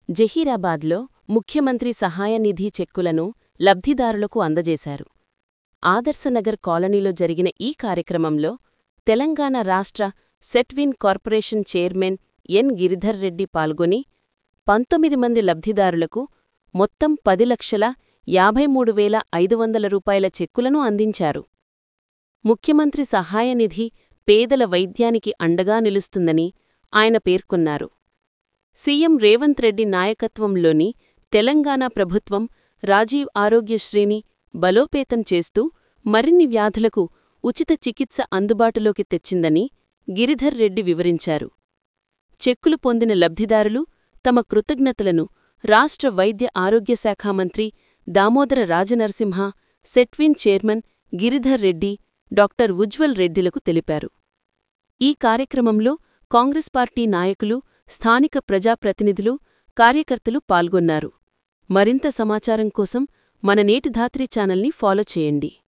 జహీరాబాద్లో ముఖ్యమంత్రి సహాయ నిధి చెక్కులను లబ్ధిదారులకు అందజేశారు ఆదర్శనగర్ కాలనీలో జరిగిన ఈ కార్యక్రమంలో తెలంగాణ రాష్ట్ర SETWIN corporation chairman N Giridhar Reddy పాల్గొని పంతొమ్మిది మంది లబ్ధిదారులకు మొత్తం పది లక్షల యాభై మూడు వేల ఐదు వందల రూపాయల చెక్కులను అందించారు ముఖ్యమంత్రి సహాయనిధి పేదల వైద్యానికి అండగా నిలుస్తుందని ఆయన పేర్కొన్నారు సీఎం రేవంత్ రెడ్డి నాయకత్వంలోని తెలంగాణ ప్రభుత్వం రాజీవ్ ఆరోగ్యశ్రీని బలోపేతం చేస్తూ మరిన్ని వ్యాధులకు ఉచిత చికిత్స అందుబాటులోకి తెచ్చిందని గిరిధర్ రెడ్డి వివరించారు చెక్కులు పొందిన లబ్ధిదారులు తమ కృతజ్ఞతలను రాష్ట్ర వైద్య ఆరోగ్య శాఖ మంత్రి Damodara Rajanarasimha SETWIN chairman Giridhar Reddy doctor Ujwal రెడ్డిలకు తెలిపారు ఈ కార్యక్రమంలో కాంగ్రెస్ పార్టీ నాయకులు స్థానిక ప్రజాప్రతినిధులు కార్యకర్తలు పాల్గొన్నారు మరింత సమాచారం కోసం మన నేటి ధాత్రి ఛానల్ని ఫాలో చేయండి